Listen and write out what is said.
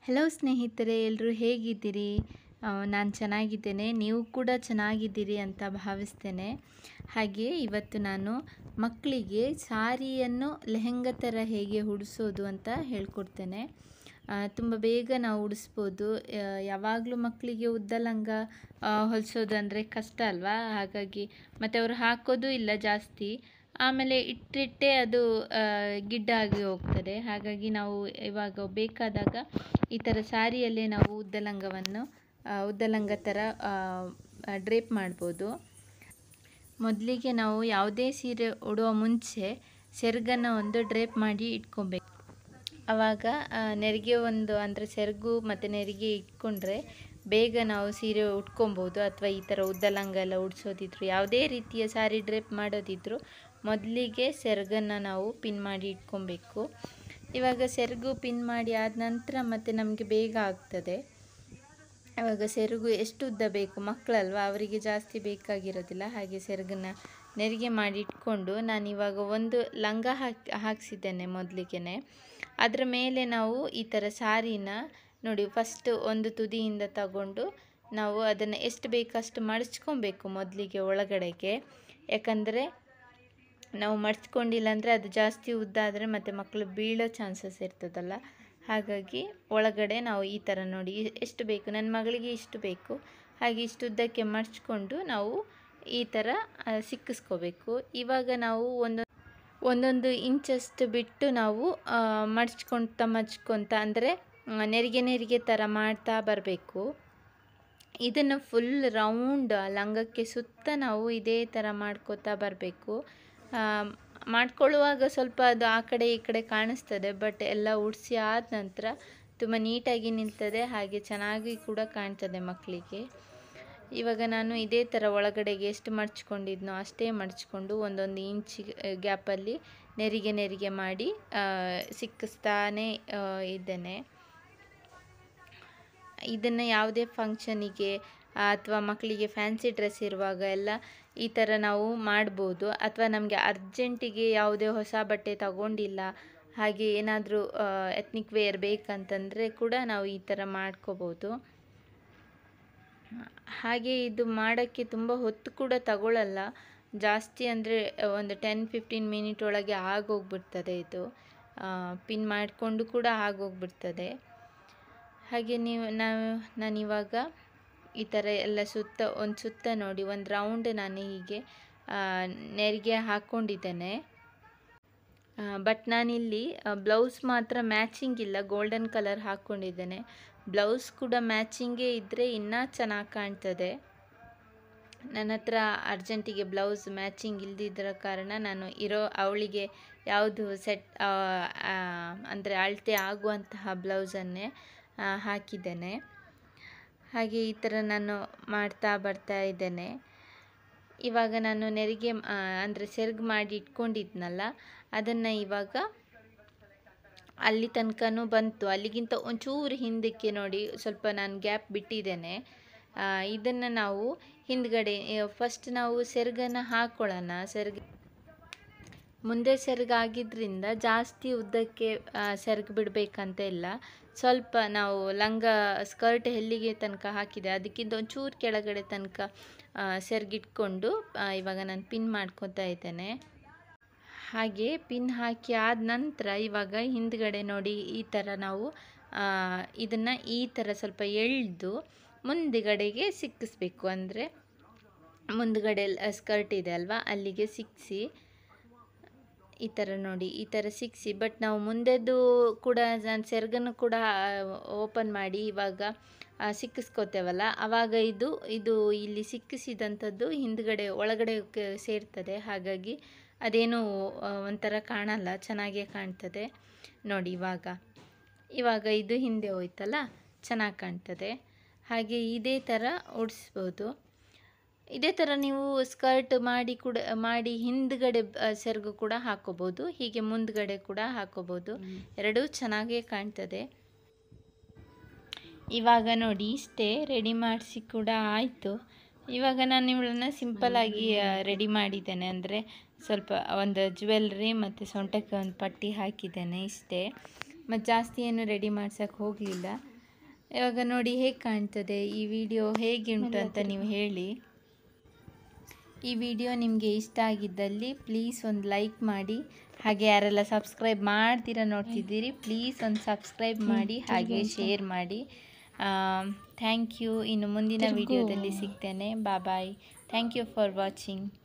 hello ಸ್ನೇಹಿತರೆ ಎಲ್ಲರೂ ಹೇಗಿದ್ದೀರಿ ನಾನು ಚೆನ್ನಾಗಿದ್ದೇನೆ ನೀವು ಕೂಡ ಚೆನ್ನಾಗಿದ್ದೀರಿ ಅಂತ ಭಾವಿಸ್ತೇನೆ ಹಾಗೆ ಇವತ್ತು ನಾನು ಮಕ್ಕಳಿಗೆ ಸಾರಿಯನ್ನು ಲೆಹೆಂಗ ಥರ ಹೇಗೆ ಉಡಿಸೋದು ಅಂತ ಹೇಳ್ಕೊಡ್ತೇನೆ ತುಂಬ ಬೇಗ ನಾವು ಉಡಿಸ್ಬೋದು ಯಾವಾಗಲೂ ಮಕ್ಕಳಿಗೆ ಉದ್ದ ಲಂಗ ಹೊಲಿಸೋದು ಅಂದರೆ ಕಷ್ಟ ಅಲ್ವಾ ಹಾಗಾಗಿ ಮತ್ತು ಅವರು ಹಾಕೋದು ಇಲ್ಲ ಜಾಸ್ತಿ ಆಮೇಲೆ ಇಟ್ಟಿಟ್ಟೆ ಅದು ಗಿಡ್ಡ ಆಗಿ ಹೋಗ್ತದೆ ಹಾಗಾಗಿ ನಾವು ಇವಾಗ ಬೇಕಾದಾಗ ಈ ಥರ ಸಾರಿಯಲ್ಲೇ ನಾವು ಉದ್ದ ಲಂಗವನ್ನು ಉದ್ದ ಲಂಗ ಥರ ಡ್ರೇಪ್ ಮಾಡ್ಬೋದು ಮೊದಲಿಗೆ ನಾವು ಯಾವುದೇ ಸೀರೆ ಉಡುವ ಮುಂಚೆ ಸೆರಗನ್ನು ಒಂದು ಡ್ರೇಪ್ ಮಾಡಿ ಇಟ್ಕೊಬೇಕು ಆವಾಗ ನೆರಿಗೆ ಒಂದು ಅಂದರೆ ಸೆರಗು ಮತ್ತು ನೆರಿಗೆ ಇಟ್ಕೊಂಡ್ರೆ ಬೇಗ ನಾವು ಸೀರೆ ಉಟ್ಕೊಬೋದು ಅಥವಾ ಈ ಥರ ಉದ್ದ ಲಂಗ ಎಲ್ಲ ಉಡ್ಸೋದಿದ್ರು ಯಾವುದೇ ರೀತಿಯ ಸಾರಿ ಡ್ರೇಪ್ ಮಾಡೋದಿದ್ರು ಮೊದಲಿಗೆ ಸೆರಗನ್ನು ನಾವು ಪಿನ್ ಮಾಡಿ ಇಟ್ಕೊಬೇಕು ಇವಾಗ ಸೆರಗು ಪಿನ್ ಮಾಡಿ ಆದ ನಂತರ ಮತ್ತು ನಮಗೆ ಬೇಗ ಆಗ್ತದೆ ಇವಾಗ ಸೆರಗು ಎಷ್ಟು ಉದ್ದ ಬೇಕು ಮಕ್ಕಳಲ್ವ ಅವರಿಗೆ ಜಾಸ್ತಿ ಬೇಕಾಗಿರೋದಿಲ್ಲ ಹಾಗೆ ಸೆರಗನ್ನ ನೆರಿಗೆ ಮಾಡಿ ಇಟ್ಕೊಂಡು ನಾನು ಇವಾಗ ಒಂದು ಲಂಗ ಹಾಕಿ ಹಾಕ್ಸಿದ್ದೇನೆ ಮೊದಲಿಗೆ ಅದರ ಮೇಲೆ ನಾವು ಈ ಥರ ಸಾರಿನ ನೋಡಿ ಫಸ್ಟ್ ಒಂದು ತುದಿಯಿಂದ ತಗೊಂಡು ನಾವು ಅದನ್ನು ಎಷ್ಟು ಬೇಕಷ್ಟು ಮಡಚ್ಕೊಬೇಕು ಮೊದಲಿಗೆ ಒಳಗಡೆಗೆ ಯಾಕಂದರೆ ನಾವು ಮಡ್ಚ್ಕೊಂಡಿಲ್ಲ ಅಂದರೆ ಅದು ಜಾಸ್ತಿ ಉದ್ದ ಆದರೆ ಮತ್ತು ಮಕ್ಕಳು ಬೀಳೋ ಚಾನ್ಸಸ್ ಇರ್ತದಲ್ಲ ಹಾಗಾಗಿ ಒಳಗಡೆ ನಾವು ಈ ಥರ ನೋಡಿ ಎಷ್ಟು ಬೇಕು ನನ್ನ ಮಗಳಿಗೆ ಇಷ್ಟು ಬೇಕು ಹಾಗೆ ಇಷ್ಟು ಉದ್ದಕ್ಕೆ ಮಡ್ಚ್ಕೊಂಡು ನಾವು ಈ ಥರ ಸಿಕ್ಕಿಸ್ಕೋಬೇಕು ಇವಾಗ ನಾವು ಒಂದು ಒಂದೊಂದು ಇಂಚಷ್ಟು ಬಿಟ್ಟು ನಾವು ಮಡ್ಚ್ಕೊತ ಮಡ್ಚ್ಕೊತ ಅಂದರೆ ನೆರಿಗೆ ನೆರಿಗೆ ಥರ ಮಾಡ್ತಾ ಬರಬೇಕು ಇದನ್ನು ಫುಲ್ ರೌಂಡ್ ಲಂಗಕ್ಕೆ ಸುತ್ತ ನಾವು ಇದೇ ಥರ ಮಾಡ್ಕೋತಾ ಬರಬೇಕು ಮಾಡ್ಕೊಳ್ಳುವಾಗ ಸ್ವಲ್ಪ ಅದು ಆ ಕಡೆ ಈ ಕಡೆ ಕಾಣಿಸ್ತದೆ ಬಟ್ ಎಲ್ಲ ಉಡಿಸಿ ಆದ ನಂತರ ತುಂಬ ನೀಟಾಗಿ ನಿಲ್ತದೆ ಹಾಗೆ ಚೆನ್ನಾಗಿ ಕೂಡ ಕಾಣ್ತದೆ ಮಕ್ಕಳಿಗೆ ಇವಾಗ ನಾನು ಇದೇ ಥರ ಒಳಗಡೆಗೆ ಎಷ್ಟು ಮಡ್ಚ್ಕೊಂಡಿದ್ನೋ ಅಷ್ಟೇ ಮಡ್ಚ್ಕೊಂಡು ಒಂದೊಂದು ಇಂಚ್ ಗ್ಯಾಪಲ್ಲಿ ನೆರಿಗೆ ನೆರಿಗೆ ಮಾಡಿ ಸಿಕ್ಕಿಸ್ತಾನೇ ಇದ್ದೇನೆ ಇದನ್ನು ಯಾವುದೇ ಫಂಕ್ಷನಿಗೆ ಅಥವಾ ಮಕ್ಕಳಿಗೆ ಫ್ಯಾನ್ಸಿ ಡ್ರೆಸ್ ಇರುವಾಗ ಎಲ್ಲ ಈ ಥರ ನಾವು ಮಾಡ್ಬೋದು ಅಥವಾ ನಮಗೆ ಅರ್ಜೆಂಟಿಗೆ ಯಾವುದೇ ಹೊಸ ಬಟ್ಟೆ ತಗೊಂಡಿಲ್ಲ ಹಾಗೆ ಏನಾದರೂ ಎತ್ನಿಕ್ ವೇರ್ ಬೇಕಂತಂದರೆ ಕೂಡ ನಾವು ಈ ಥರ ಮಾಡ್ಕೋಬೋದು ಹಾಗೆ ಇದು ಮಾಡೋಕ್ಕೆ ತುಂಬ ಹೊತ್ತು ಕೂಡ ತಗೊಳ್ಳಲ್ಲ ಜಾಸ್ತಿ ಅಂದರೆ ಒಂದು ಟೆನ್ ಫಿಫ್ಟೀನ್ ಮಿನಿಟ್ ಒಳಗೆ ಆಗೋಗ್ಬಿಡ್ತದೆ ಇದು ಪಿನ್ ಮಾಡಿಕೊಂಡು ಕೂಡ ಆಗೋಗ್ಬಿಡ್ತದೆ ಹಾಗೆ ನೀವು ನಾವು ನಾನಿವಾಗ ಈ ಥರ ಎಲ್ಲ ಸುತ್ತ ಒಂದು ಸುತ್ತ ನೋಡಿ ಒಂದು ರೌಂಡ್ ನಾನು ಹೀಗೆ ನೆರಿಗೆ ಹಾಕ್ಕೊಂಡಿದ್ದೇನೆ ಬಟ್ ನಾನಿಲ್ಲಿ ಬ್ಲೌಸ್ ಮಾತ್ರ ಮ್ಯಾಚಿಂಗ್ ಇಲ್ಲ ಗೋಲ್ಡನ್ ಕಲರ್ ಹಾಕ್ಕೊಂಡಿದ್ದೇನೆ ಬ್ಲೌಸ್ ಕೂಡ ಮ್ಯಾಚಿಂಗೇ ಇದ್ದರೆ ಇನ್ನೂ ಚೆನ್ನಾಗಿ ಕಾಣ್ತದೆ ನನ್ನ ಹತ್ರ ಅರ್ಜೆಂಟಿಗೆ ಬ್ಲೌಸ್ ಮ್ಯಾಚಿಂಗ್ ಇಲ್ದಿದ್ದರ ಕಾರಣ ನಾನು ಇರೋ ಅವಳಿಗೆ ಯಾವುದು ಸೆಟ್ ಅಂದರೆ ಅಳತೆ ಆಗುವಂತಹ ಬ್ಲೌಸನ್ನೇ ಹಾಕಿದ್ದೇನೆ ಹಾಗೆ ಈ ಥರ ನಾನು ಮಾಡ್ತಾ ಬರ್ತಾ ಇದ್ದೇನೆ ಇವಾಗ ನಾನು ನೆರಿಗೆ ಅಂದರೆ ಸೆರಗು ಮಾಡಿ ಇಟ್ಕೊಂಡಿದ್ನಲ್ಲ ಅದನ್ನು ಇವಾಗ ಅಲ್ಲಿ ತನಕನೂ ಬಂತು ಅಲ್ಲಿಗಿಂತ ಒಂಚೂರು ಹಿಂದಕ್ಕೆ ನೋಡಿ ಸ್ವಲ್ಪ ನಾನು ಗ್ಯಾಪ್ ಬಿಟ್ಟಿದ್ದೇನೆ ಇದನ್ನು ನಾವು ಹಿಂದ್ಗಡೆ ಫಸ್ಟ್ ನಾವು ಸೆರಗನ್ನು ಹಾಕ್ಕೊಳ್ಳೋಣ ಸೆರಗು ಮುಂದೆ ಸೆರಗಾಗಿದ್ದರಿಂದ ಜಾಸ್ತಿ ಉದ್ದಕ್ಕೆ ಸೆರಗು ಬಿಡಬೇಕಂತ ಇಲ್ಲ ಸ್ವಲ್ಪ ನಾವು ಲಂಗ ಸ್ಕರ್ಟ್ ಹೆಲ್ಲಿಗೆ ತನಕ ಹಾಕಿದೆ ಅದಕ್ಕಿಂತ ಒಂಚೂರು ಕೆಳಗಡೆ ತನಕ ಸೆರಗಿಟ್ಕೊಂಡು ಇವಾಗ ನಾನು ಪಿನ್ ಮಾಡ್ಕೊತಾ ಇದ್ದೇನೆ ಹಾಗೆ ಪಿನ್ ಹಾಕಿ ಆದ ನಂತರ ಇವಾಗ ಹಿಂದ್ಗಡೆ ನೋಡಿ ಈ ಥರ ನಾವು ಇದನ್ನು ಈ ಥರ ಸ್ವಲ್ಪ ಎಳೆದು ಮುಂದುಗಡೆಗೆ ಸಿಕ್ಕಿಸ್ಬೇಕು ಅಂದರೆ ಮುಂದುಗಡೆ ಸ್ಕರ್ಟ್ ಇದೆ ಅಲ್ವಾ ಅಲ್ಲಿಗೆ ಸಿಕ್ಕಿಸಿ ಈ ಥರ ನೋಡಿ ಈ ಥರ ಸಿಕ್ಕಿಸಿ ಬಟ್ ನಾವು ಮುಂದೆದ್ದು ಕೂಡ ನಾನು ಸೆರಗನ್ನು ಕೂಡ ಓಪನ್ ಮಾಡಿ ಇವಾಗ ಸಿಕ್ಕಿಸ್ಕೋತೇವಲ್ಲ ಆವಾಗ ಇದು ಇದು ಇಲ್ಲಿ ಸಿಕ್ಕಿಸಿದಂಥದ್ದು ಹಿಂದ್ಗಡೆ ಒಳಗಡೆ ಸೇರ್ತದೆ ಹಾಗಾಗಿ ಅದೇನು ಒಂಥರ ಕಾಣಲ್ಲ ಚೆನ್ನಾಗೇ ಕಾಣ್ತದೆ ನೋಡಿ ಇವಾಗ ಇವಾಗ ಇದು ಹಿಂದೆ ಹೋಯ್ತಲ್ಲ ಚೆನ್ನಾಗಿ ಕಾಣ್ತದೆ ಹಾಗೆ ಇದೇ ಥರ ಉಡಿಸ್ಬೋದು ಇದೇ ಥರ ನೀವು ಸ್ಕರ್ಟ್ ಮಾಡಿ ಕೂಡ ಮಾಡಿ ಹಿಂದ್ಗಡೆ ಸೆರಗು ಕೂಡ ಹಾಕೋಬೋದು ಹೀಗೆ ಮುಂದ್ಗಡೆ ಕೂಡ ಹಾಕೋಬೋದು ಎರಡೂ ಚೆನ್ನಾಗೇ ಕಾಣ್ತದೆ ಇವಾಗ ನೋಡಿ ಇಷ್ಟೇ ರೆಡಿ ಮಾಡಿಸಿ ಕೂಡ ಆಯಿತು ಇವಾಗ ನಾನು ಇವಳನ್ನ ಸಿಂಪಲ್ಲಾಗಿ ರೆಡಿ ಮಾಡಿದ್ದೇನೆ ಅಂದರೆ ಸ್ವಲ್ಪ ಒಂದು ಜ್ಯುವೆಲ್ರಿ ಮತ್ತು ಸೊಂಟಕ್ಕೆ ಒಂದು ಪಟ್ಟಿ ಹಾಕಿದ್ದೇನೆ ಇಷ್ಟೇ ಮತ್ತು ಜಾಸ್ತಿ ಏನು ರೆಡಿ ಮಾಡ್ಸೋಕ್ಕೆ ಹೋಗಲಿಲ್ಲ ಇವಾಗ ನೋಡಿ ಹೇಗೆ ಕಾಣ್ತದೆ ಈ ವಿಡಿಯೋ ಹೇಗೆ ಉಂಟು ಅಂತ ನೀವು ಹೇಳಿ ಈ ವಿಡಿಯೋ ನಿಮಗೆ ಇಷ್ಟ ಆಗಿದ್ದಲ್ಲಿ ಪ್ಲೀಸ್ ಒಂದು ಲೈಕ್ ಮಾಡಿ ಹಾಗೆ ಯಾರೆಲ್ಲ ಸಬ್ಸ್ಕ್ರೈಬ್ ಮಾಡ್ತೀರಾ ನೋಡ್ತಿದ್ದೀರಿ ಪ್ಲೀಸ್ ಒಂದು ಸಬ್ಸ್ಕ್ರೈಬ್ ಮಾಡಿ ಹಾಗೆ ಶೇರ್ ಮಾಡಿ ಥ್ಯಾಂಕ್ ಯು ಇನ್ನು ಮುಂದಿನ ವಿಡಿಯೋದಲ್ಲಿ ಸಿಗ್ತೇನೆ bye thank you for watching